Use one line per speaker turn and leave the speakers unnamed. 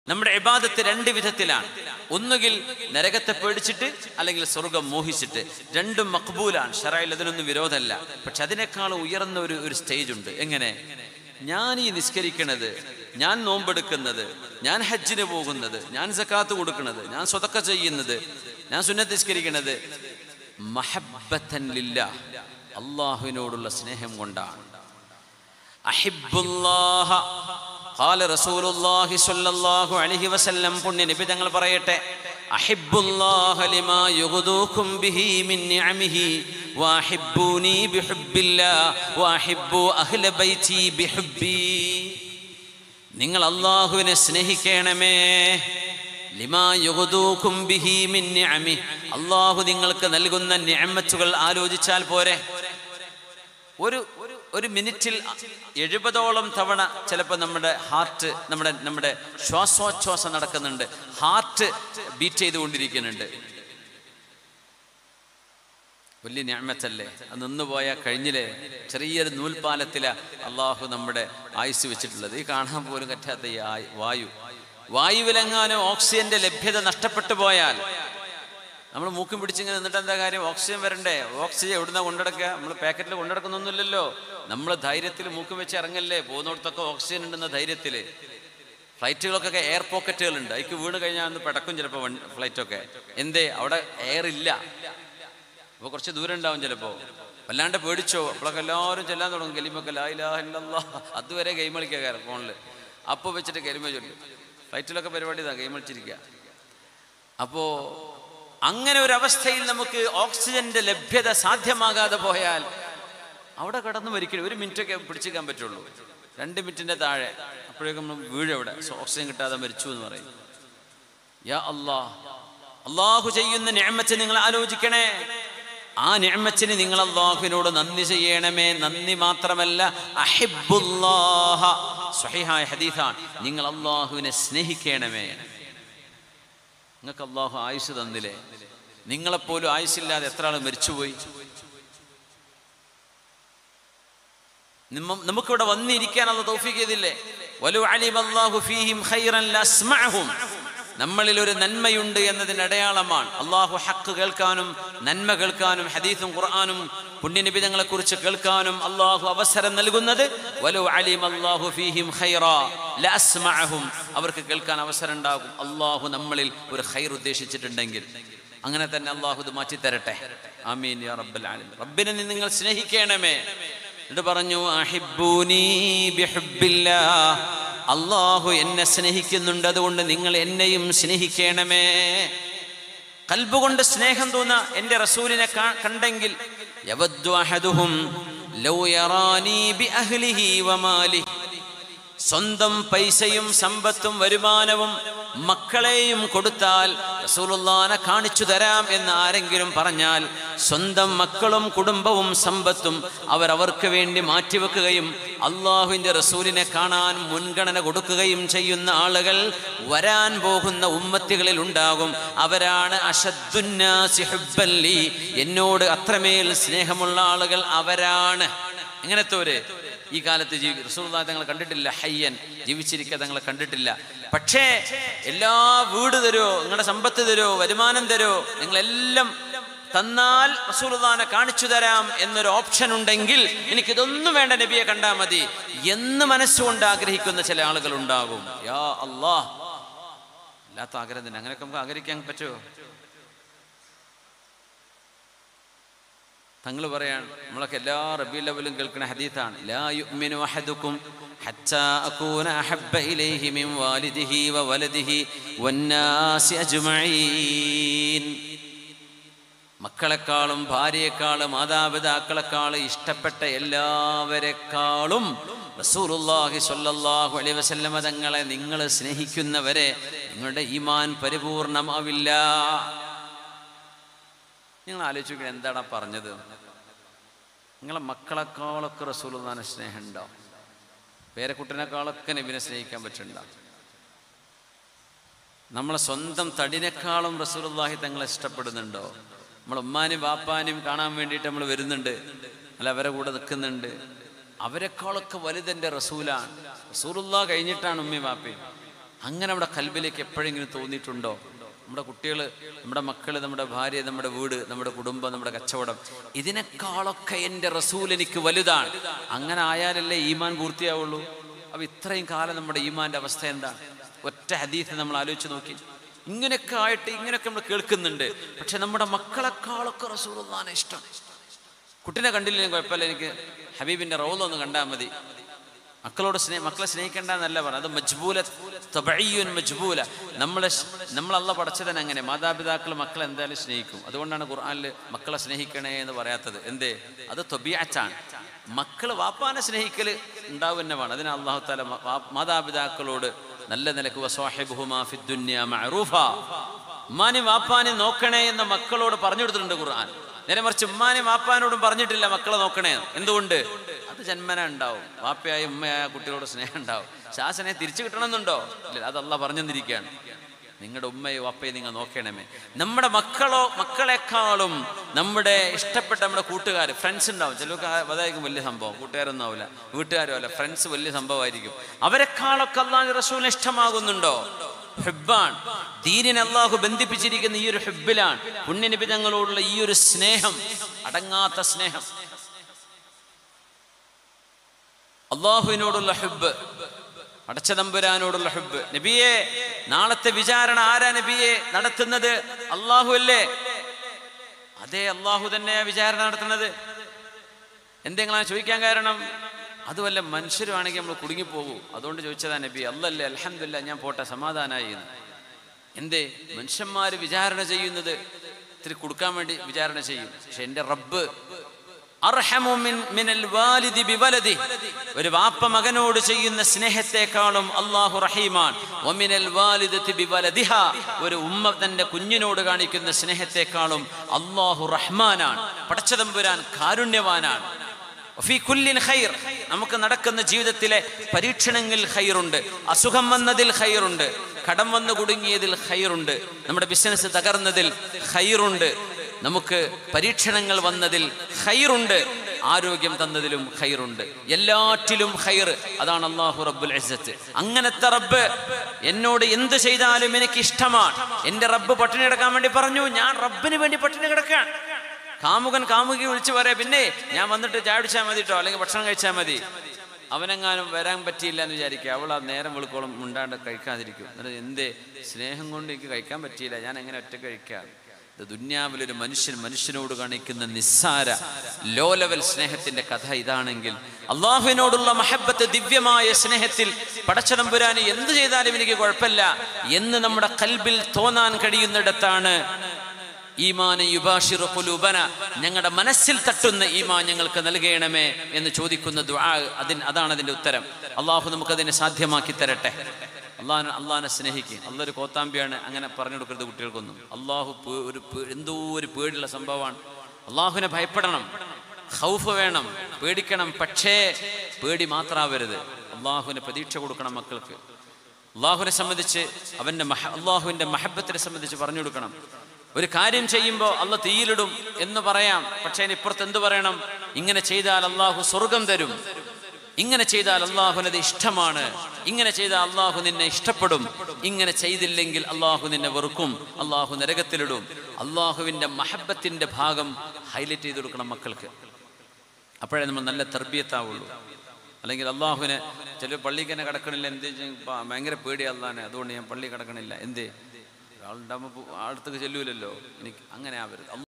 നമ്മുടെ ഇബാദത്ത് രണ്ട് വിധത്തിലാണ് ഒന്നുകിൽ നരകത്തെ പേടിച്ചിട്ട് അല്ലെങ്കിൽ സ്വർഗം മോഹിച്ചിട്ട് രണ്ടും മക്ബൂലാണ് ഷറായിൽ അതിനൊന്നും വിരോധമല്ല പക്ഷെ അതിനേക്കാൾ ഉയർന്ന ഒരു ഒരു സ്റ്റേജ് ഉണ്ട് എങ്ങനെ ഞാൻ ഈ നിസ്കരിക്കണത് ഞാൻ നോമ്പെടുക്കുന്നത് ഞാൻ ഹജ്ജിന് പോകുന്നത് ഞാൻ സക്കാത്ത് കൊടുക്കുന്നത് ഞാൻ സ്വതക്ക ചെയ്യുന്നത് ഞാൻ സുന്നത്ത് നിസ്കരിക്കുന്നത് മഹബത്തൻ ലില്ല അള്ളാഹുവിനോടുള്ള സ്നേഹം കൊണ്ടാണ് അഹിബുല്ലാഹ ഖാല റസൂലുള്ളാഹി സ്വല്ലല്ലാഹു അലൈഹി വസല്ലം പുണ്യ നബി തങ്ങൾ പറയട്ടെ അഹിബുല്ലാഹ ലിമാ യുഗ്ദൂകും ബിഹി മിൻ നിഅമിഹി വഅഹിബ്ബൂനി ബിഹുബ്ബില്ലാ വഅഹിബ്ബു അഹ്ല ബൈതി ബിഹുബ്ബി നിങ്ങൾ അള്ളാഹുവിനെ സ്നേഹിക്കണമേ ലിമാ യുഗ്ദൂകും ബിഹി മിൻ നിഅമി അള്ളാഹു നിങ്ങൾക്ക് നൽകുന്ന നിഅമത്തുകൾ ആലോചിച്ചാൽ പോരെ ഒരു ഒരു മിനിറ്റിൽ എഴുപതോളം തവണ ചിലപ്പോൾ നമ്മുടെ ഹാർട്ട് നമ്മുടെ നമ്മുടെ ശ്വാസോച്ഛ്വാസം നടക്കുന്നുണ്ട് ഹാർട്ട് ബീറ്റ് ചെയ്തുകൊണ്ടിരിക്കുന്നുണ്ട് വലിയ ഞാമത്തല്ലേ അത് നിന്നുപോയാൽ കഴിഞ്ഞില്ലേ ചെറിയൊരു നൂൽപാലത്തില അള്ളാഹു നമ്മുടെ ആയുസ് വെച്ചിട്ടുള്ളത് ഈ കാണാൻ പോലും പറ്റാത്ത ഈ ആയ്- വായു വായുവിലെങ്ങാനും ഓക്സിജന്റെ ലഭ്യത നഷ്ടപ്പെട്ടു പോയാൽ നമ്മൾ മൂക്കും പിടിച്ചിങ്ങനെ നിന്നിട്ട് എന്താ കാര്യം ഓക്സിജൻ വരണ്ടേ ഓക്സിജൻ എവിടുന്ന കൊണ്ടെടുക്കുക നമ്മൾ പാക്കറ്റിൽ കൊണ്ടെടുക്കുന്നൊന്നുമില്ലല്ലോ നമ്മൾ ധൈര്യത്തിൽ മൂക്കും വെച്ച് ഇറങ്ങല്ലേ പോകുന്നിടത്തൊക്കെ ഓക്സിജൻ ഉണ്ടെന്ന ധൈര്യത്തിൽ ഫ്ലൈറ്റുകൾക്കൊക്കെ എയർ പോക്കറ്റുകളുണ്ട് അതിക്ക് വീണ് കഴിഞ്ഞാൽ ഒന്ന് പിടക്കും ചിലപ്പോൾ ഫ്ലൈറ്റൊക്കെ എന്തേ അവിടെ എയർ ഇല്ല അപ്പോൾ കുറച്ച് ദൂരം ഉണ്ടാവും ചിലപ്പോൾ വല്ലാണ്ട് പേടിച്ചോ അപ്പോഴൊക്കെ എല്ലാവരും ചെല്ലാൻ തുടങ്ങും കലിമൊക്കെ ലായില്ലാഹില്ല അതുവരെ ഗെയിം കളിക്കുക ഫോണിൽ അപ്പോൾ വെച്ചിട്ട് കലിമ ചൊല്ലും ഫ്ലൈറ്റിലൊക്കെ പരിപാടി ഇതാ ഗെയിം കളിച്ചിരിക്കുക അപ്പോൾ അങ്ങനെ ഒരു അവസ്ഥയിൽ നമുക്ക് ഓക്സിജന്റെ ലഭ്യത സാധ്യമാകാതെ പോയാൽ അവിടെ കടന്നു മരിക്കണം ഒരു മിനിറ്റൊക്കെ പിടിച്ചിരിക്കാൻ പറ്റുള്ളൂ രണ്ട് മിനിറ്റിന്റെ താഴെ അപ്പോഴേക്കും നമ്മൾ വീഴും അവിടെ ഓക്സിജൻ കിട്ടാതെ മരിച്ചു എന്ന് പറയും യാ അല്ലാ അള്ളാഹു ചെയ്യുന്ന നിഅമത്ത് നിങ്ങൾ ആലോചിക്കണേ ആ നിഅമത്തിന് നിങ്ങൾ അള്ളാഹുവിനോട് നന്ദി ചെയ്യണമേ നന്ദി മാത്രമല്ല അഹിബുല്ലാഹ സ്വഹിഹായ ഹദീസാണ് നിങ്ങൾ അള്ളാഹുവിനെ സ്നേഹിക്കണമേ നിങ്ങൾക്ക് അള്ളാഹു ആയുസ് തന്നില്ലേ നിങ്ങളെപ്പോലും ആയുസില്ലാതെ എത്ര ആൾ മരിച്ചുപോയി നിമ്മ- നമുക്കിവിടെ വന്നിരിക്കാനുള്ള തൗഫീഖ് ചെയ്തില്ലേ വലു അലിം അല്ലാഹു ഫീഹിം ഖൈറൻ ലസ്മഅഹും നമ്മളിൽ ഒരു നന്മയുണ്ട് എന്നതിന് അടയാളമാണ് അള്ളാഹു ഹക്ക് കേൾക്കാനും നന്മ കേൾക്കാനും ഹദീസും ഖുർആാനും പുണ്യനിബിതങ്ങളെ കുറിച്ച് കേൾക്കാനും അള്ളാഹു അവസരം നൽകുന്നത് വലു അലിം അല്ലാഹു ഫീഹിം ഖൈറ ലസ്മഅഹും അവർക്ക് കേൾക്കാൻ അവസരം ഉണ്ടാകും അള്ളാഹു നമ്മളിൽ ഒരു ഖൈർ ഉദ്ദേശിച്ചിട്ടുണ്ടെങ്കിൽ അങ്ങനെ തന്നെ അള്ളാഹു ഇത് മാറ്റി തരട്ടെ ആമീൻ യാ റബ്ബൽ ആലമീൻ റബ്ബിനെ നീ നിങ്ങൾ സ്നേഹിക്കണമേ എന്നിട്ട് പറഞ്ഞു അഹിബ്ബൂനി ബിഹുബ്ബില്ലാ അള്ളാഹു എന്നെ സ്നേഹിക്കുന്നുണ്ട് അതുകൊണ്ട് നിങ്ങൾ എന്നെയും സ്നേഹിക്കണമേ കൽബുകൊണ്ട് സ്നേഹം തോന്ന എൻ്റെ റസൂലിനെ കാ- കണ്ടെങ്കിൽ യവദ്ദു അഹദുഹും ലൗ യറാനി ബിഅഹ്ലിഹി വമാലിഹി സ്വന്തം പൈസയും സമ്പത്തും വരുമാനവും മക്കളെയും കൊടുത്താൽ റസൂലുള്ളാനെ കാണിച്ചു തരാം എന്ന് ആരെങ്കിലും പറഞ്ഞാൽ സ്വന്തം മക്കളും കുടുംബവും സമ്പത്തും അവരവർക്ക് വേണ്ടി മാറ്റിവെക്കുകയും അള്ളാഹുവിൻ്റെ റസൂലിനെ കാണാൻ മുൻഗണന കൊടുക്കുകയും ചെയ്യുന്ന ആളുകൾ വരാൻ പോകുന്ന ഉമ്മത്തികളിൽ ഉണ്ടാകും അവരാണ് അഷദ്ദുന്നാസി ഹുബ്ബൻ ലീ. എന്നോട് അത്രമേൽ സ്നേഹമുള്ള ആളുകൾ അവരാണ് എങ്ങനത്തെ ഒരു ഈ കാലത്ത് ജീവി റസൂലുള്ളാഹി തങ്ങളെ കണ്ടിട്ടില്ല ഹയ്യൻ ജീവിച്ചിരിക്കുക തങ്ങളെ കണ്ടിട്ടില്ല പക്ഷേ എല്ലാ വീട് തരോ നിങ്ങളുടെ സമ്പത്ത് തരോ വരുമാനം തരോ നിങ്ങളെല്ലാം തന്നാൽ റസൂലുള്ളാഹിനെ കാണിച്ചു തരാം എന്നൊരു ഓപ്ഷൻ ഉണ്ടെങ്കിൽ എനിക്കിതൊന്നും വേണ്ട നബിയെ കണ്ടാൽ മതി എന്ന് മനസ്സുകൊണ്ട് ആഗ്രഹിക്കുന്ന ചില ആളുകൾ ഉണ്ടാകും യാ അല്ലാഹ് അല്ലാത്ത ആഗ്രഹം തന്നെ അങ്ങനെയൊക്കെ നമുക്ക് ആഗ്രഹിക്കാൻ പറ്റുമോ തങ്ങൾ പറയാണ് നമ്മളൊക്കെ എല്ലാ റബി ലെവലും കേൾക്കുന്ന ഹദീത്താണ് ലാ യുഅ്മിനു അഹദുക്കും ഹത്താ അകൂന അഹബ്ബ ഇലൈഹി മിൻ വാലിദിഹി വവലദിഹി വന്നാസി അജ്മഈൻ മക്കളെക്കാളും ഭാര്യയെക്കാളും മാതാപിതാക്കളെക്കാളും ഇഷ്ടപ്പെട്ട എല്ലാവരെക്കാളും റസൂലുള്ളാഹി സ്വല്ലല്ലാഹു അലൈഹി വസല്ലമ തങ്ങളെ നിങ്ങൾ സ്നേഹിക്കുന്നവരെ നിങ്ങളുടെ ഈമാൻ പരിപൂർണമാവില്ല നിങ്ങൾ ആലോചിക്കുക എന്താണ് പറഞ്ഞത് നിങ്ങളെ മക്കളെക്കാളൊക്കെ റസൂലുള്ളാനെ സ്നേഹം ഉണ്ടോ പേരക്കുട്ടനേക്കാളൊക്കെ നബിനെ സ്നേഹിക്കാൻ പറ്റുന്നുണ്ടോ നമ്മളെ സ്വന്തം തടിനേക്കാളും റസൂലുള്ളാഹി തങ്ങളെ ഇഷ്ടപ്പെടുന്നുണ്ടോ നമ്മൾ ഉമ്മാനും വാപ്പാനും കാണാൻ വേണ്ടിയിട്ട് നമ്മൾ വരുന്നുണ്ട് അല്ല അവരെ കൂടെ നിൽക്കുന്നുണ്ട് അവരെക്കാളൊക്കെ വലുതെൻ്റെ റസൂലാണ് റസൂലുള്ള കഴിഞ്ഞിട്ടാണ് ഉമ്മയും വാപ്പയും അങ്ങനെ നമ്മുടെ കൽബിലേക്ക് എപ്പോഴെങ്കിലും തോന്നിയിട്ടുണ്ടോ നമ്മുടെ കുട്ടികൾ നമ്മുടെ മക്കൾ നമ്മുടെ ഭാര്യ നമ്മുടെ വീട് നമ്മുടെ കുടുംബം നമ്മുടെ കച്ചവടം ഇതിനേക്കാളൊക്കെ എൻ്റെ റസൂൽ എനിക്ക് വലുതാണ് അങ്ങനെ ആയാലല്ലേ ഈമാൻ പൂർത്തിയാവുള്ളൂ അപ്പൊ ഇത്രയും കാലം നമ്മുടെ ഈമാന്റെ അവസ്ഥ എന്താണ് ഒറ്റ ഹദീസ് നമ്മൾ ആലോചിച്ച് നോക്കി ഇങ്ങനെയൊക്കെ ആയിട്ട് ഇങ്ങനെയൊക്കെ നമ്മൾ കേൾക്കുന്നുണ്ട് പക്ഷെ നമ്മുടെ മക്കളെക്കാളൊക്കെ റസൂലുള്ളാനെ ഇഷ്ടം കുട്ടിനെ കണ്ടില്ലെങ്കിൽ കുഴപ്പമില്ല എനിക്ക് ഹബീബിന്റെ റോളൊന്ന് കണ്ടാൽ മതി മക്കളോട് സ്നേഹ മക്കളെ സ്നേഹിക്കേണ്ട എന്നല്ല പറഞ്ഞത് അത് മജ്ബൂല തബയ്യുൻ മജ്ബൂല നമ്മളെ സ്- നമ്മളല്ല പഠിച്ചതന്നെ അങ്ങനെ മാതാപിതാക്കൾ മക്കളെ എന്തായാലും സ്നേഹിക്കും അതുകൊണ്ടാണ് ഖുർആനിൽ മക്കളെ സ്നേഹിക്കണേ എന്ന് പറയാത്തത് എന്തേ അത് തൊബിയാച്ചാണ് മക്കള് വാപ്പാനെ സ്നേഹിക്കല് ഉണ്ടാവുന്ന വേണം അതിന് അള്ളാഹു താല മാതാപിതാക്കളോട് നല്ല നിലക്ക് വസ്വാഹിബുഹുമാ ഫിദ്ദുന്യ മഅറൂഫ ഉമ്മാനും വാപ്പാനും നോക്കണേ എന്ന് മക്കളോട് പറഞ്ഞു കൊടുത്തിട്ടുണ്ട് ഖുർആൻ നേരെ മറിച്ച് ഉമ്മാനും വാപ്പാനോടും പറഞ്ഞിട്ടില്ല മക്കളെ നോക്കണേ എന്തുകൊണ്ട് അത് ജന്മന ഉണ്ടാവും വാപ്പയായ ഉമ്മയായ കുട്ടികളോട് സ്നേഹം ഉണ്ടാവും പക്ഷെ ആ സ്നേഹം തിരിച്ചു കിട്ടണമെന്നുണ്ടോ ഇല്ല അതല്ല പറഞ്ഞെന്നിരിക്കുകയാണ് നിങ്ങളുടെ ഉമ്മയും വാപ്പയും നിങ്ങൾ നോക്കണമേ നമ്മുടെ മക്കളോ മക്കളെക്കാളും നമ്മുടെ ഇഷ്ടപ്പെട്ട നമ്മുടെ കൂട്ടുകാർ ഫ്രണ്ട്സ് ഉണ്ടാവും ചിലർക്ക് അതായിരിക്കും വലിയ സംഭവം കൂട്ടുകാരൊന്നും ആവില്ല വീട്ടുകാരും അല്ല ഫ്രണ്ട്സ് വലിയ സംഭവമായിരിക്കും അവരെക്കാളൊക്കെ അള്ളാഹു റസൂലിന് ഇഷ്ടമാകുന്നുണ്ടോ ഹുബാൻ ദീനിനെ അള്ളാഹു ബന്ധിപ്പിച്ചിരിക്കുന്ന ഈ ഒരു ഹുബിലാണ് പുണ്യനബി തങ്ങളോടുള്ള ഈ ഒരു സ്നേഹം അടങ്ങാത്ത സ്നേഹം അള്ളാഹുവിനോടുള്ള ഹുബ് അടച്ചതമ്പുരാനോടുള്ള ഹുബ് നബിയെ നാളത്തെ വിചാരണ ആരാ നബിയെ നടത്തുന്നത് അള്ളാഹു അല്ലേ അതെ അള്ളാഹു തന്നെ വിചാരണ നടത്തുന്നത് എന്തെങ്കിലും ചോദിക്കാൻ കാരണം അതുമല്ല മനുഷ്യരുമാണെങ്കിൽ നമ്മൾ കുടുങ്ങിപ്പോകൂ അതുകൊണ്ട് ചോദിച്ചതാ നബി അല്ലല്ലേ അലഹമില്ല ഞാൻ പോട്ടെ സമാധാനായി എന്ന് എന്തേ മനുഷ്യന്മാർ വിചാരണ ചെയ്യുന്നത് ഇത്തിരി കൊടുക്കാൻ വേണ്ടി വിചാരണ ചെയ്യും പക്ഷെ എൻ്റെ റബ്ബ് അർഹമു മിൻ- മിനൽ വാലിദി ബിവലദി. ഒരു വാപ്പ മകനോട് ചെയ്യുന്ന സ്നേഹത്തെക്കാളും അള്ളാഹു റഹീമാൻ വമിനൽ വാലിദത്തി ബിവലദിഹ. ഒരു ഉമ്മ തന്റെ കുഞ്ഞിനോട് കാണിക്കുന്ന സ്നേഹത്തെക്കാളും അള്ളാഹു റഹ്മാനാണ് പടച്ചതമ്പുരാൻ കാരുണ്യവാനാണ് വഫീ കുല്ലിൻ ഖൈർ. നമുക്ക് നടക്കുന്ന ജീവിതത്തിലെ പരീക്ഷണങ്ങളിൽ ഖൈറുണ്ട് അസുഖം വന്നതിൽ ഖൈറുണ്ട് കടം വന്ന് കുടുങ്ങിയതിൽ ഖൈറുണ്ട് നമ്മുടെ ബിസിനസ് തകർന്നതിൽ ഖൈറുണ്ട് നമുക്ക് പരീക്ഷണങ്ങൾ വന്നതിൽ ഖൈറുണ്ട് ആരോഗ്യം തന്നതിലും ഖൈറുണ്ട് എല്ലാറ്റിലും ഖൈർ അതാണ് അള്ളാഹു റബ്ബുൽ ഇസ്സത്ത് അങ്ങനത്തെ റബ്ബ് എന്നോട് എന്ത് ചെയ്താലും എനിക്ക് ഇഷ്ടമാണ് എൻ്റെ റബ്ബ് പട്ടിണി കിടക്കാൻ വേണ്ടി പറഞ്ഞു ഞാൻ റബ്ബിന് വേണ്ടി പട്ടിണി കിടക്കാൻ കാമുകൻ കാമുകി വിളിച്ചു പറയാ പിന്നെ ഞാൻ വന്നിട്ട് ചായ കുടിച്ചാൽ മതി കേട്ടോ അല്ലെങ്കിൽ ഭക്ഷണം കഴിച്ചാൽ മതി അവനെങ്ങാനും വരാൻ പറ്റിയില്ല എന്ന് വിചാരിക്കുക അവൾ ആ നേരം വെളുക്കോളം മുണ്ടാണ്ട് കഴിക്കാതിരിക്കും എന്നിട്ട് എന്തേ സ്നേഹം കൊണ്ട് എനിക്ക് കഴിക്കാൻ പറ്റിയില്ല ഞാൻ എങ്ങനെ ഒറ്റ കഴിക്കാം ഇത് ദുന്യാവിലൊരു മനുഷ്യൻ മനുഷ്യനോട് കാണിക്കുന്ന നിസ്സാര ലോ ലെവൽ സ്നേഹത്തിന്റെ കഥ ഇതാണെങ്കിൽ അള്ളാഹുവിനോടുള്ള മഹബത്ത് ദിവ്യമായ സ്നേഹത്തിൽ പടച്ചതമ്പുരാന് എന്ത് ചെയ്താലും എനിക്ക് കുഴപ്പമില്ല എന്ന് നമ്മുടെ കൽബിൽ തോന്നാൻ കഴിയുന്നിടത്താണ് ഈമാന യുബാഷിറു ഖുലൂബന ഞങ്ങളുടെ മനസ്സിൽ തട്ടുന്ന ഈമാൻ ഞങ്ങൾക്ക് നൽകണമേ എന്ന് ചോദിക്കുന്ന ദുആ അതിന് അതാണ് അതിന്റെ ഉത്തരം അള്ളാഹു നമുക്കതിനെ സാധ്യമാക്കി തരട്ടെ അള്ളാഹ് അള്ളാഹിനെ സ്നേഹിക്കുക അള്ളാഹ് ഒരു കോത്താമ്പിയാണ് അങ്ങനെ പറഞ്ഞു കൊടുക്കരുത് കുട്ടികൾക്കൊന്നും അള്ളാഹു പേ- ഒരു പേ- എന്തോ ഒരു പേടിയുള്ള സംഭവമാണ് അള്ളാഹുവിനെ ഭയപ്പെടണം ഹൗഫ് വേണം പേടിക്കണം പക്ഷേ പേടി മാത്രമാവരുത് അള്ളാഹുവിന് പ്രതീക്ഷ കൊടുക്കണം മക്കൾക്ക് അള്ളാഹുവിനെ സംബന്ധിച്ച് അവൻ്റെ മഹ അള്ളാഹുവിൻ്റെ മഹബത്തിനെ സംബന്ധിച്ച് പറഞ്ഞു കൊടുക്കണം ഒരു കാര്യം ചെയ്യുമ്പോൾ അള്ള തീയിലിടും എന്ന് പറയാം പക്ഷേ അതിന് ഇപ്പുറത്ത് എന്ത് പറയണം ഇങ്ങനെ ചെയ്താൽ അള്ളാഹു സ്വർഗം തരും ഇങ്ങനെ ചെയ്താൽ അള്ളാഹുനത് ഇഷ്ടമാണ് ഇങ്ങനെ ചെയ്താൽ അള്ളാഹു നിന്നെ ഇഷ്ടപ്പെടും ഇങ്ങനെ ചെയ്തില്ലെങ്കിൽ അള്ളാഹു നിന്നെ വെറുക്കും അള്ളാഹു നരകത്തിലിടും അള്ളാഹുവിൻ്റെ മഹബത്തിൻ്റെ ഭാഗം ഹൈലൈറ്റ് ചെയ്ത് കൊടുക്കണം മക്കൾക്ക് അപ്പോഴേ നമ്മൾ നല്ല തർബിയത്താവുള്ളൂ അല്ലെങ്കിൽ അള്ളാഹുവിനെ ചില പള്ളിക്ക് തന്നെ കിടക്കണില്ല എന്ത് ചെയ്യും? പ- ഭയങ്കര പേടി അള്ളാഹാനെ അതുകൊണ്ട് ഞാൻ പള്ളി കിടക്കണില്ല എന്തേ ഒരാളുണ്ടാകുമ്പോൾ അടുത്തേക്ക് ചെല്ലൂലല്ലോ എനിക്ക് അങ്ങനെ ആവരുത്